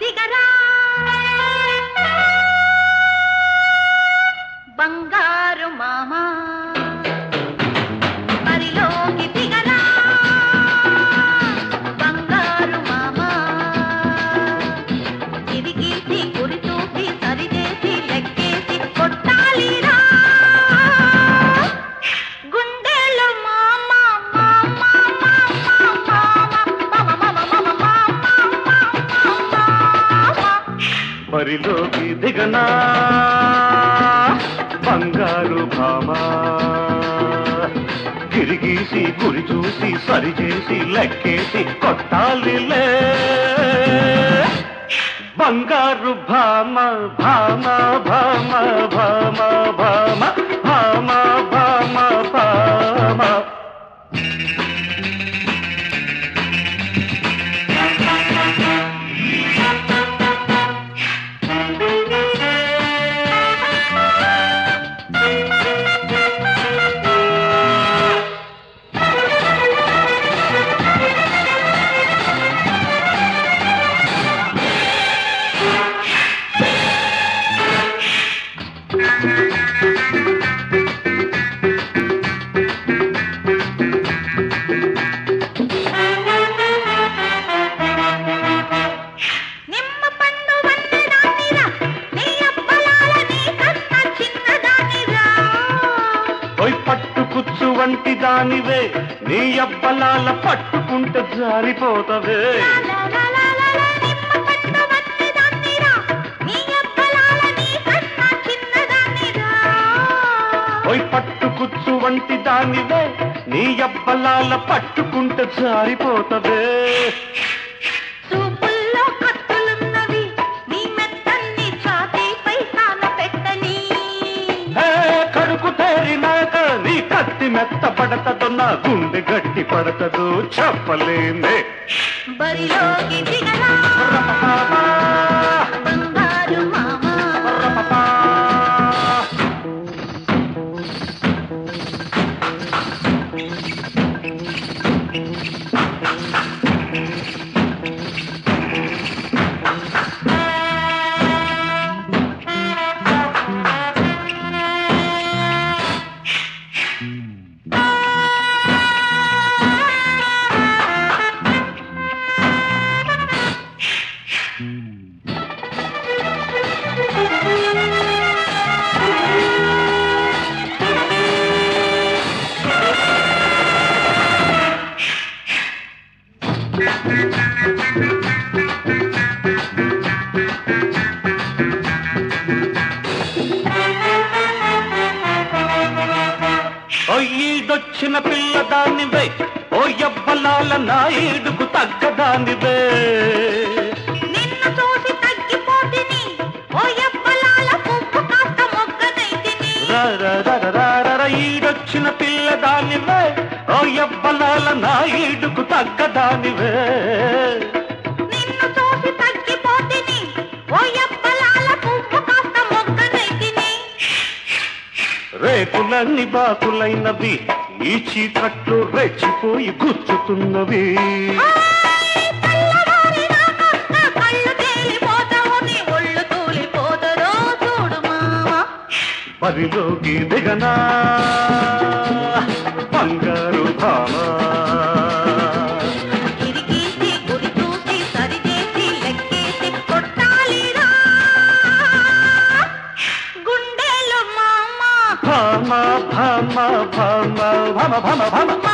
దిగరా బంగారు మామా బరిలోకి దిగరా బంగారు మామా తిరిగేసి గురి చూసి సరిచేసి లెక్కేసి కొట్టాలిరా గుండెలు మామ మామ మామ మామ మామ మామ బరిలోకి దిగనా బంగారు భామా తిరిగేసి గురి చూసి సరిచేసి లెక్కేసి కొట్టాలిలే బంగారు భామ భామ భామ భామ భామ భామ భామ భామ నిమ్మ పండు వందనానిరా నీ అప్పలాల నీ కన్న చిన్నదానిరా పోయి పట్టు కుచ్చు వంటి దానివే నీ అబ్బలాల పట్టుకుంటే జారిపోతవే లాలాలాలాలా నిమ్మ పండు వందనానిరా నీ అప్పలాల నీ కన్న చిన్నదానిరా పోయి పట్టు కుచ్చు వంటి దానివే నీ అబ్బలాల పట్టుకుంటే జారిపోతవే చూపుల్లో కత్తులున్నవి నీ మెత్తన్ని ఛాతీపై సాన పెట్టని హే, కడుకు తేరినాక నీ కత్తి మెత్త పడతదో నా గుండె గట్టి పడతదు చెప్పలేనే బరిలోకి దిగరా రపపాపా, బంగారు మామా రపపా. ఓ ఈడొచ్చిన పిల్లదానివే ఓ ఎవ్వలాల నా ఈడుకు తగ్గదానివే నిన్ను చూసి తగ్గిపోతిని ఓ ఎవ్వలాల పువ్వు కాస్త మొగ్గనైతిని రా రా రా రా రా రా రా, ఈడొచ్చిన పిల్లదానివే ఓ ఎవ్వలాల నా ఈడుకు తగ్గదానివే నిన్ను చూసి తగ్గిపోతిని ఓ ఎవ్వలాల పువ్వు కాస్త మొగ్గనైతిని రేకులన్నీ బాకులైనవి ఈ చీకట్లు రెచ్చిపోయి గుచ్చుతున్నవి హాయ్ తెల్లవారినాక నా కళ్ళు తేలిపోతావు నీ ఒళ్ళు తూలిపోతరో చూడు మామ బరిలోకి దిగనా బంగారు భామా తిరిగేసి గురి చూసి సరిచేసి లెక్కేసి కొట్టాలిరా గుండెలు మామ భామ భామ భామ భామ భామ భామ